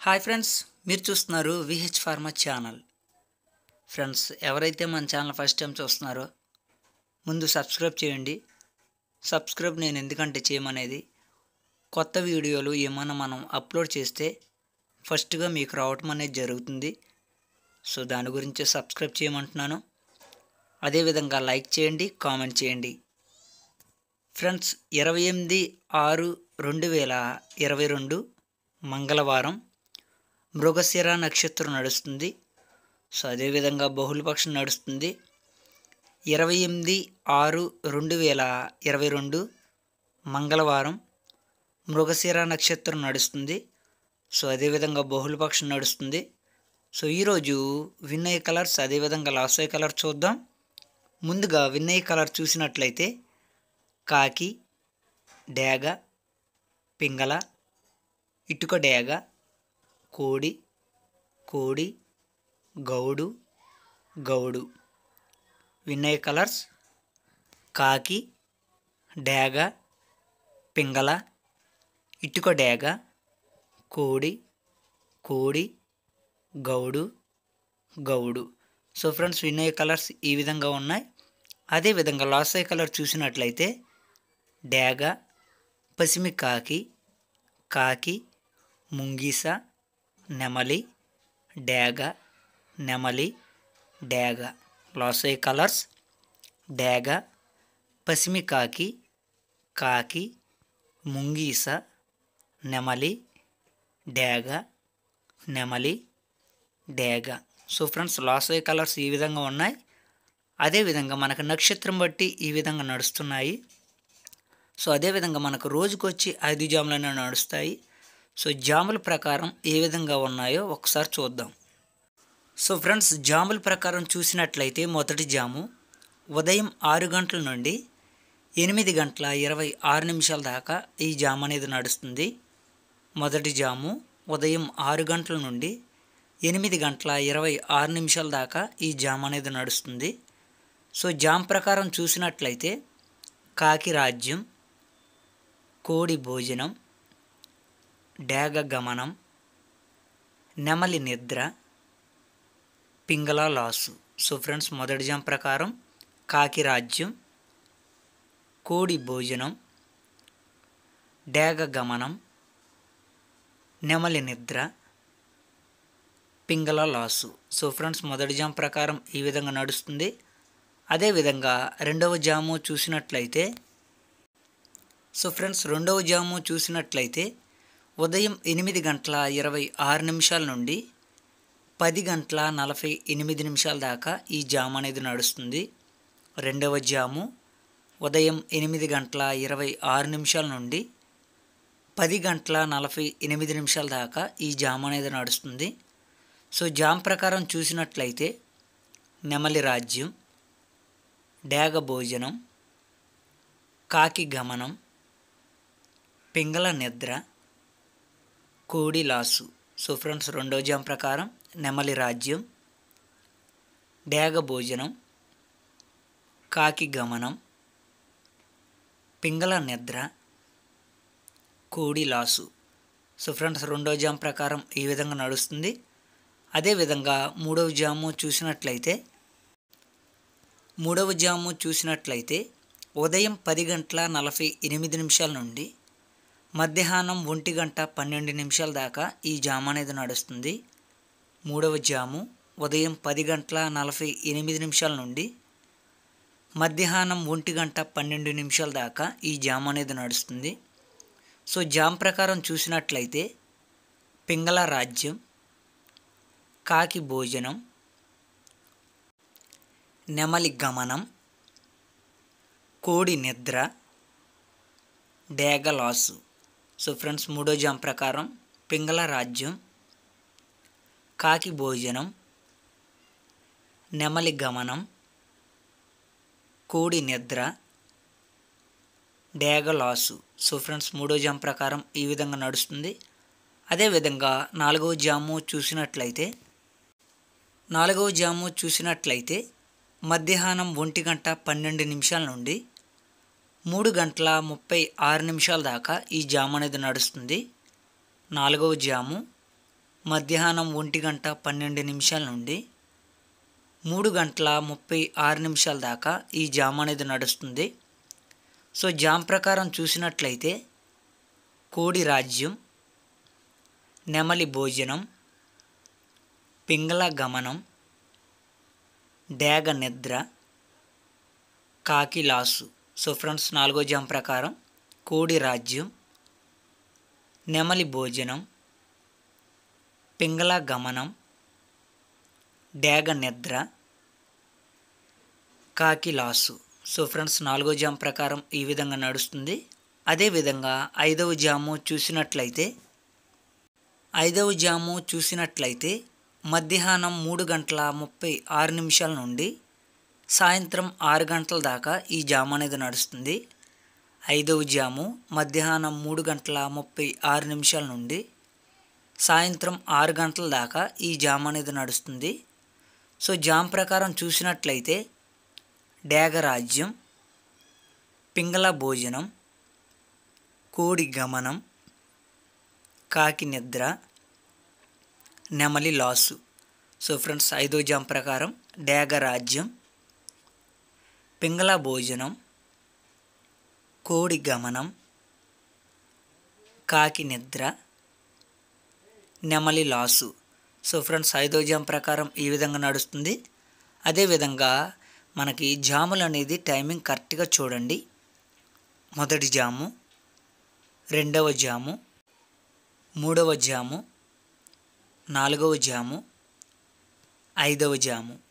hi friends మీరు చూస్తున్నారు VH pharma channel friends ఎవరైతే మన ఛానల్ ఫస్ట్ టైం చూస్తున్నారో ముందు సబ్స్క్రైబ్ చేయండి సబ్స్క్రైబ్ నేను ఎందుకంటే చేయమనేది కొత్త వీడియోలు ఏమైనా మనం అప్లోడ్ చేస్తే ఫస్ట్గా మీకు రావటం అనేది జరుగుతుంది సో దాని గురించి సబ్స్క్రైబ్ చేయమంటున్నాను అదేవిధంగా లైక్ చేయండి కామెంట్ చేయండి ఫ్రెండ్స్ ఇరవై ఎనిమిది ఆరు రెండు వేల ఇరవై రెండు మంగళవారం మృగశిర నక్షత్రం నడుస్తుంది సో అదేవిధంగా బహుళపక్షం నడుస్తుంది ఇరవై ఎనిమిది ఆరు రెండు వేల ఇరవై రెండు మంగళవారం మృగశిర నక్షత్రం నడుస్తుంది సో అదేవిధంగా బహుళపక్షం నడుస్తుంది సో ఈరోజు విన్నయ్ కలర్స్ అదేవిధంగా లాసోయ్ కలర్ చూద్దాం ముందుగా విన్నయ్ కలర్ చూసినట్లయితే కాకి డేగ పింగళ ఇటుక డేగ కోడి కోడి గౌడు గౌడు విన్నయ్ కలర్స్ కాకి డేగ పింగళ ఇటుక డేగ కోడి కోడి గౌడు గౌడు సో ఫ్రెండ్స్ విన్నయ్ కలర్స్ ఈ విధంగా ఉన్నాయి అదేవిధంగా లాసై కలర్ చూసినట్లయితే డేగ పసిమి కాకి కాకి ముంగీస నెమలి డేగ నెమలి డేగ లాసై కలర్స్ డేగ పసిమి కాకి కాకి ముంగీస నెమలి డేగ నెమలి డేగ సో ఫ్రెండ్స్ లాసై కలర్స్ ఈ విధంగా ఉన్నాయి అదేవిధంగా మనకు నక్షత్రం బట్టి ఈ విధంగా నడుస్తున్నాయి సో అదేవిధంగా మనకు రోజుకొచ్చి ఐదు జాములైనా నడుస్తాయి సో జాముల ప్రకారం ఏ విధంగా ఉన్నాయో ఒకసారి చూద్దాం సో ఫ్రెండ్స్ జాముల ప్రకారం చూసినట్లయితే మొదటి జాము ఉదయం ఆరు గంటల నుండి ఎనిమిది గంటల ఇరవై ఆరు నిమిషాల దాకా ఈ జామ్ అనేది నడుస్తుంది మొదటి జాము ఉదయం ఆరు గంటల నుండి ఎనిమిది గంటల ఇరవై ఆరు నిమిషాల దాకా ఈ జామ్ అనేది నడుస్తుంది సో జామ్ ప్రకారం చూసినట్లయితే కాకి రాజ్యం కోడి భోజనం డేగ గమనం నెమలి నిద్ర పింగళ లాసు సో ఫ్రెండ్స్ మొదటి జామ్ ప్రకారం కాకి రాజ్యం కోడి భోజనం డేగ గమనం నెమలి నిద్ర పింగళ లాసు సో ఫ్రెండ్స్ మొదటి జామ్ ప్రకారం ఈ విధంగా నడుస్తుంది అదేవిధంగా రెండవ జాము చూసినట్లయితే సో ఫ్రెండ్స్ రెండవ జాము చూసినట్లయితే ఉదయం ఎనిమిది గంటల ఇరవై ఆరు నిమిషాల నుండి పది గంటల నలభై ఎనిమిది నిమిషాల దాకా ఈ జాము అనేది నడుస్తుంది రెండవ జాము ఉదయం ఎనిమిది గంటల ఇరవై ఆరు నిమిషాల నుండి పది గంటల నలభై ఎనిమిది నిమిషాల దాకా ఈ జాము అనేది నడుస్తుంది సో జామ్ ప్రకారం చూసినట్లయితే నెమలి రాజ్యం డేగ భోజనం కాకి గమనం పింగళ నిద్ర కోడి లాసు సో ఫ్రెండ్స్ రెండో జామ్ ప్రకారం నెమలి రాజ్యం డేగ భోజనం కాకి గమనం పింగళ నిద్ర కోడి లాసు సో ఫ్రెండ్స్ రెండో జామ్ ప్రకారం ఈ విధంగా నడుస్తుంది అదేవిధంగా మూడవ జాము చూసినట్లయితే మూడవ జాము చూసినట్లయితే ఉదయం పది గంటల నలభై ఎనిమిది నిమిషాల నుండి మధ్యాహ్నం ఒంటి గంట పన్నెండు నిమిషాల దాకా ఈ జాము అనేది నడుస్తుంది మూడవ జాము ఉదయం పది గంటల నలభై ఎనిమిది నిమిషాల నుండి మధ్యాహ్నం ఒంటి గంట పన్నెండు నిమిషాల దాకా ఈ జాము అనేది నడుస్తుంది సో జామ్ ప్రకారం చూసినట్లయితే పింగళ రాజ్యం కాకి భోజనం నెమలి గమనం కోడి నిద్ర డేగ లాసు సో ఫ్రెండ్స్ మూడో జామ్ ప్రకారం పింగళ రాజ్యం కాకి భోజనం నెమలి గమనం కోడి నిద్ర డేగ లాసు సో ఫ్రెండ్స్ మూడో జామ్ ప్రకారం ఈ విధంగా నడుస్తుంది అదేవిధంగా నాలుగవ జాము చూసినట్లయితే నాలుగవ జాము చూసినట్లయితే మధ్యాహ్నం ఒంటి గంట పన్నెండు నిమిషాల నుండి మూడు గంటల ముప్పై ఆరు నిమిషాల దాకా ఈ జాము అనేది నడుస్తుంది నాలుగవ జాము మధ్యాహ్నం ఒంటి గంట పన్నెండు నిమిషాల నుండి మూడు గంటల ముప్పై ఆరు నిమిషాల దాకా ఈ జామ్ అనేది నడుస్తుంది సో జామ్ ప్రకారం చూసినట్లయితే కోడి రాజ్యం నెమలి భోజనం పింగళ గమనం డేగ నిద్ర కాకి లాసు సో ఫ్రెండ్స్ నాలుగో జామ్ ప్రకారం కోడి రాజ్యం నెమలి భోజనం పింగళ గమనం డేగ నిద్ర కాకి లాసు సో ఫ్రెండ్స్ నాలుగో జామ్ ప్రకారం ఈ విధంగా నడుస్తుంది అదేవిధంగా ఐదవ జాము చూసినట్లయితే ఐదవ జాము చూసినట్లయితే మధ్యాహ్నం మూడు గంటల ముప్పై ఆరు నిమిషాల నుండి సాయంత్రం ఆరు గంటల దాకా ఈ జాము అనేది నడుస్తుంది ఐదవ జాము మధ్యాహ్నం మూడు గంటల ముప్పై ఆరు నిమిషాల నుండి సాయంత్రం ఆరు గంటల దాకా ఈ జామ్ అనేది నడుస్తుంది సో జామ్ ప్రకారం చూసినట్లయితే డేగరాజ్యం పింగళ భోజనం కోడి గమనం కాకి నిద్ర నెమలి లాసు సో ఫ్రెండ్స్ ఐదో జామ్ ప్రకారం డేగరాజ్యం పింగళ భోజనం కోడి గమనం కాకి నిద్ర నెమలి లాసు సో ఫ్రెండ్స్ ఐదో జామ్ ప్రకారం ఈ విధంగా నడుస్తుంది అదేవిధంగా మనకి జాములు అనేది టైమింగ్ కరెక్ట్గా చూడండి మొదటి జాము రెండవ జాము మూడవ జాము నాలుగవ జాము ఐదవ జాము